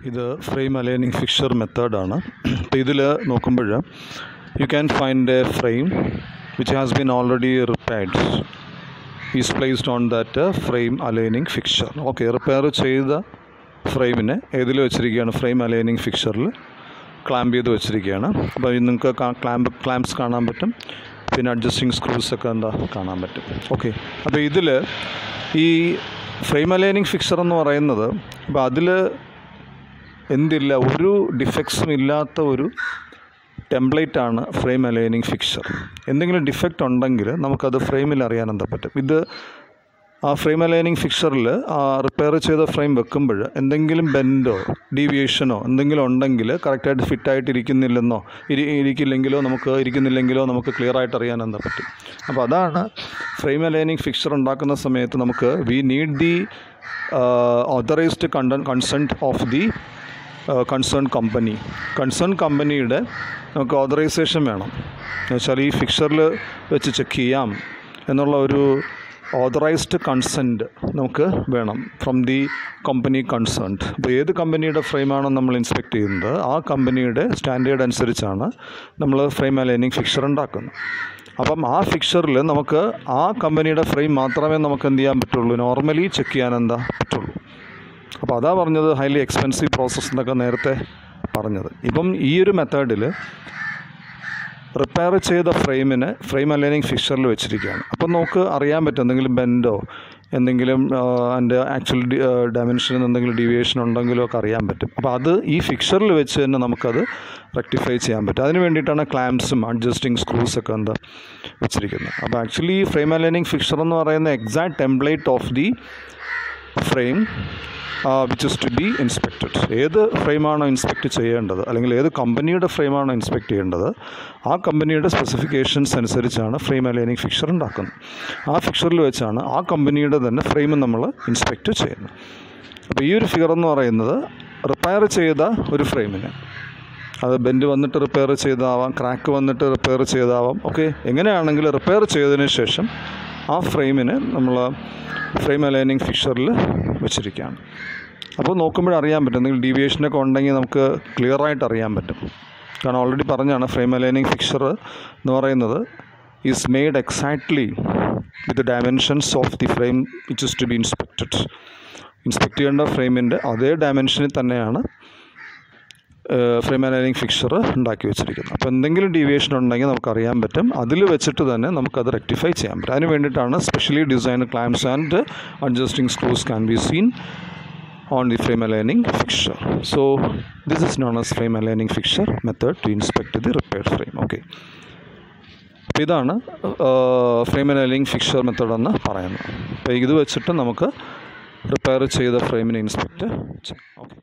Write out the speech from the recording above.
ഇത് frame aligning fixer മെത്തേഡാണ് അപ്പോൾ ഇതിൽ നോക്കുമ്പോൾ you can find a frame which has been already repaired is placed on that frame aligning fixer okay repair ചെയ്ത ഫ്രെയിമിനെ ഏതിൽ വെച്ചിരിക്കുകയാണ് ഫ്രെയിം അലൈനിങ് ഫിക്സറിൽ ക്ലാമ്പ് ചെയ്ത് വെച്ചിരിക്കുകയാണ് അപ്പോൾ നിങ്ങൾക്ക് ക്ലാമ്പ് ക്ലാമ്പ്സ് കാണാൻ പറ്റും പിന്നെ അഡ്ജസ്റ്റിംഗ് സ്ക്രൂസ് ഒക്കെ എന്താ കാണാൻ പറ്റും ഓക്കെ അപ്പോൾ ഇതിൽ ഈ ഫ്രെയിം അലൈനിങ് ഫിക്സർ എന്ന് പറയുന്നത് അപ്പോൾ അതിൽ എന്തില്ല ഒരു ഡിഫക്ട്സും ഇല്ലാത്ത ഒരു ടെംപ്ലേറ്റ് ആണ് ഫ്രെയിം അലൈനിങ് ഫിക്സർ എന്തെങ്കിലും ഡിഫക്റ്റ് ഉണ്ടെങ്കിൽ നമുക്കത് ഫ്രെയിമിൽ അറിയാൻ എന്താ പറ്റും ഇത് ആ ഫ്രെയിം അലൈനിങ് ഫിക്സറിൽ ആ റിപ്പയർ ചെയ്ത ഫ്രെയിം വെക്കുമ്പോൾ എന്തെങ്കിലും ബെൻഡോ ഡീവിയേഷനോ എന്തെങ്കിലും ഉണ്ടെങ്കിൽ കറക്റ്റായിട്ട് ഫിറ്റായിട്ട് ഇരിക്കുന്നില്ലെന്നോ ഇരി ഇരിക്കില്ലെങ്കിലോ നമുക്ക് ഇരിക്കുന്നില്ലെങ്കിലോ നമുക്ക് ക്ലിയർ ആയിട്ട് അറിയാൻ എന്താ പറ്റും അപ്പോൾ അതാണ് ഫ്രെയിം അലൈനിങ് ഫിക്സർ ഉണ്ടാക്കുന്ന സമയത്ത് നമുക്ക് വി നീഡ് ദി ഓതറൈസ്ഡ് കണ്ടൻ consent of the concern company concern കമ്പനിയുടെ നമുക്ക് ഓതറൈസേഷൻ വേണം എന്നുവെച്ചാൽ ഈ ഫിക്സറിൽ വെച്ച് ചെക്ക് ചെയ്യാം എന്നുള്ള ഒരു ഓതറൈസ്ഡ് കൺസെൻറ്റ് നമുക്ക് വേണം ഫ്രം ദി കമ്പനി കൺസേൺഡ് അപ്പോൾ ഏത് കമ്പനിയുടെ ഫ്രെയിമാണോ നമ്മൾ ഇൻസ്പെക്ട് ചെയ്യുന്നത് ആ കമ്പനിയുടെ സ്റ്റാൻഡേർഡ് അനുസരിച്ചാണ് നമ്മൾ ഫ്രെയിം അലൈനിങ് ഫിക്സർ ഉണ്ടാക്കുന്നത് അപ്പം ആ ഫിക്സറിൽ നമുക്ക് ആ കമ്പനിയുടെ ഫ്രെയിം മാത്രമേ നമുക്ക് എന്ത് ചെയ്യാൻ പറ്റുള്ളൂ നോർമലി ചെക്ക് ചെയ്യാൻ എന്താ പറ്റുള്ളൂ അപ്പോൾ അതാ പറഞ്ഞത് ഹൈലി എക്സ്പെൻസീവ് പ്രോസസ്സ് എന്നൊക്കെ നേരത്തെ പറഞ്ഞത് ഇപ്പം ഈ ഒരു മെത്തേഡിൽ റിപ്പയർ ചെയ്ത ഫ്രെയിമിന് ഫ്രെയിം അലൈനിങ് ഫിക്സറിൽ വെച്ചിരിക്കുകയാണ് അപ്പം നമുക്ക് അറിയാൻ പറ്റും എന്തെങ്കിലും ബെൻഡോ എന്തെങ്കിലും അതിൻ്റെ ആക്ച്വൽ ഡയമെൻഷനിൽ എന്തെങ്കിലും ഡീവിയേഷൻ ഉണ്ടെങ്കിലോ ഒക്കെ അറിയാൻ പറ്റും അപ്പോൾ അത് ഈ ഫിക്സറിൽ വെച്ച് തന്നെ നമുക്കത് റെക്ടിഫൈ ചെയ്യാൻ പറ്റും അതിന് വേണ്ടിയിട്ടാണ് ക്ലാംപ്സും അഡ്ജസ്റ്റിംഗ് സ്ക്രൂസ് ഒക്കെ എന്താ വെച്ചിരിക്കുന്നത് അപ്പോൾ ആക്ച്വലി ഫ്രെയിം അലൈനിങ് ഫിക്സർ എന്ന് പറയുന്ന exact template of the frame which is to be inspected ഏത് ഫ്രെയിമാണോ ഇൻസ്പെക്റ്റ് ചെയ്യേണ്ടത് അല്ലെങ്കിൽ ഏത് കമ്പനിയുടെ ഫ്രെയിമാണോ ഇൻസ്പെക്ട് ചെയ്യേണ്ടത് ആ കമ്പനിയുടെ സ്പെസിഫിക്കേഷൻസ് അനുസരിച്ചാണ് ഫ്രെയിം അലൈനിങ് ഫിക്സർ ഉണ്ടാക്കുന്നത് ആ ഫിക്സറിൽ വെച്ചാണ് ആ കമ്പനിയുടെ തന്നെ ഫ്രെയിം നമ്മൾ ഇൻസ്പെക്റ്റ് ചെയ്യുന്നത് അപ്പോൾ ഈ ഒരു ഫിഗർ എന്ന് പറയുന്നത് റിപ്പയർ ചെയ്ത ഒരു ഫ്രെയിമിന് അത് ബെൻഡ് വന്നിട്ട് റിപ്പയർ ചെയ്താവാം ക്രാക്ക് വന്നിട്ട് റിപ്പയർ ചെയ്താവാം ഓക്കെ എങ്ങനെയാണെങ്കിലും റിപ്പയർ ചെയ്തതിന് ശേഷം ആ ഫ്രെയിമിന് നമ്മൾ ഫ്രെയിം അലൈനിങ് ഫിക്സറിൽ വെച്ചിരിക്കുകയാണ് അപ്പോൾ നോക്കുമ്പോൾ അറിയാൻ പറ്റും എന്തെങ്കിലും ഡീവിയേഷനൊക്കെ ഉണ്ടെങ്കിൽ നമുക്ക് ക്ലിയർ ആയിട്ട് അറിയാൻ പറ്റും കാരണം ഓൾറെഡി പറഞ്ഞാണ് ഫ്രെയിം അലൈനിങ് ഫിക്സർ എന്ന് പറയുന്നത് is made exactly with dimensions of the frame which is to be inspected inspect ചെയ്യേണ്ട ഫ്രെയിമിൻ്റെ അതേ ഡയമെൻഷനിൽ തന്നെയാണ് ഫ്രെയിം അലൈനിങ് ഫിക്സർ ഉണ്ടാക്കി വെച്ചിരിക്കുന്നത് അപ്പോൾ എന്തെങ്കിലും ഡീവിയേഷൻ ഉണ്ടെങ്കിൽ നമുക്ക് അറിയാൻ പറ്റും അതിൽ വെച്ചിട്ട് തന്നെ നമുക്കത് റെക്ടിഫൈ ചെയ്യാൻ പറ്റും അതിന് വേണ്ടിയിട്ടാണ് specially design clamps and adjusting screws can be seen on the frame aligning fixture. So this is known as frame aligning fixture method to inspect the repaired frame. Okay. അപ്പോൾ ഇതാണ് ഫ്രെയിം അലൈനിങ് ഫിക്സർ മെത്തേഡ് എന്ന് പറയുന്നത് അപ്പോൾ ഇത് വെച്ചിട്ട് നമുക്ക് repair ചെയ്ത ഫ്രെയിമിനെ inspect ചെയ്യാം ഓക്കെ